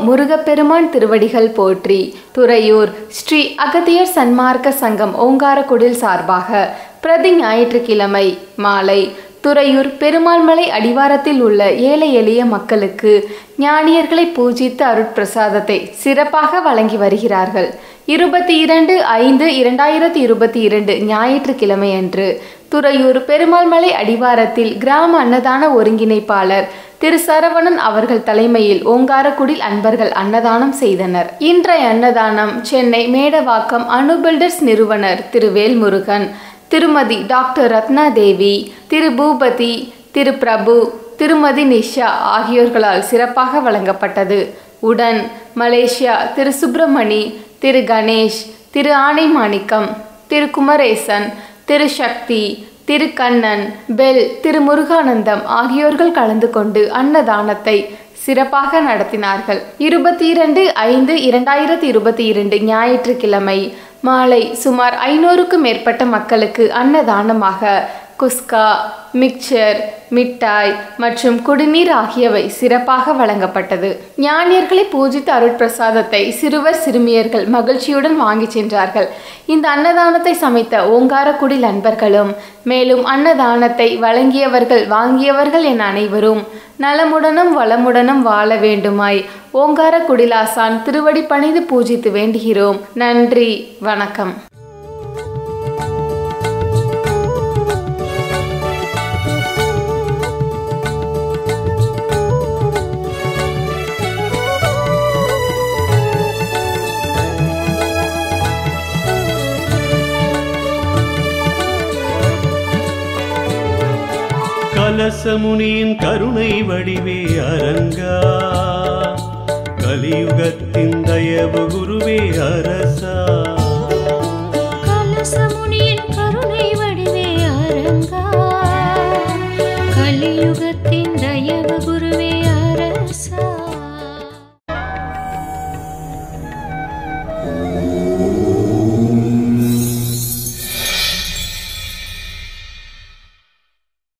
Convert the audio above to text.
முருகப்பெருமான் திருவடிகள் போற்றி துறையூர் ஸ்ரீ அகத்தியர் சன்மார்க்க சங்கம் ஓங்காரக்குடில் சார்பாக பிரதி ஞாயிற்றுக்கிழமை மாலை துறையூர் பெருமாள்மலை அடிவாரத்தில் உள்ள ஏழை எளிய மக்களுக்கு ஞானியர்களை பூஜித்து அருட்பிரசாதத்தை சிறப்பாக வழங்கி வருகிறார்கள் இருபத்தி இரண்டு ஐந்து இரண்டாயிரத்தி இருபத்தி இரண்டு ஞாயிற்றுக்கிழமை அன்று துறையூர் பெருமாள்மலை அடிவாரத்தில் கிராம அன்னதான ஒருங்கிணைப்பாளர் திரு சரவணன் அவர்கள் தலைமையில் ஓங்காரக்குடில் அன்பர்கள் அன்னதானம் செய்தனர் இன்றைய அன்னதானம் சென்னை மேடவாக்கம் அனு பில்டர்ஸ் நிறுவனர் திரு வேல்முருகன் திருமதி டாக்டர் ரத்னா தேவி திரு பூபதி திரு பிரபு திருமதி நிஷா ஆகியோர்களால் சிறப்பாக வழங்கப்பட்டது உடன் மலேசியா திரு சுப்பிரமணி திரு கணேஷ் திரு ஆனை மாணிக்கம் திரு குமரேசன் திரு சக்தி திரு கண்ணன் பெல் திரு முருகானந்தம் ஆகியோர்கள் கலந்து கொண்டு அன்னதானத்தை சிறப்பாக நடத்தினார்கள் இருபத்தி இரண்டு ஐந்து இரண்டாயிரத்தி இருபத்தி இரண்டு ஞாயிற்றுக்கிழமை மாலை சுமார் ஐநூறுக்கும் மேற்பட்ட மக்களுக்கு அன்னதானமாக குஸ்கா மிக்சர் மிட்டாய் மற்றும் குடிநீர் ஆகியவை சிறப்பாக வழங்கப்பட்டது ஞானியர்களை பூஜித்த அருட்பிரசாதத்தை சிறுவர் சிறுமியர்கள் மகிழ்ச்சியுடன் வாங்கி சென்றார்கள் இந்த அன்னதானத்தை சமைத்த ஓங்காரக்குடி நண்பர்களும் மேலும் அன்னதானத்தை வழங்கியவர்கள் வாங்கியவர்கள் என அனைவரும் நலமுடனும் வளமுடனும் வாழ வேண்டுமாய் ஓங்கார குடிலாசான் திருவடி பணிந்து பூஜித்து வேண்டுகிறோம் நன்றி வணக்கம் கலசமுனியின் கருணை வடிவே அரங்கா கலியுகத்தின் தயவு குருவே அரசா கலசமுனியின் கருணை வடிவே அரங்கா கலியுகத்தின் தயவு குருவே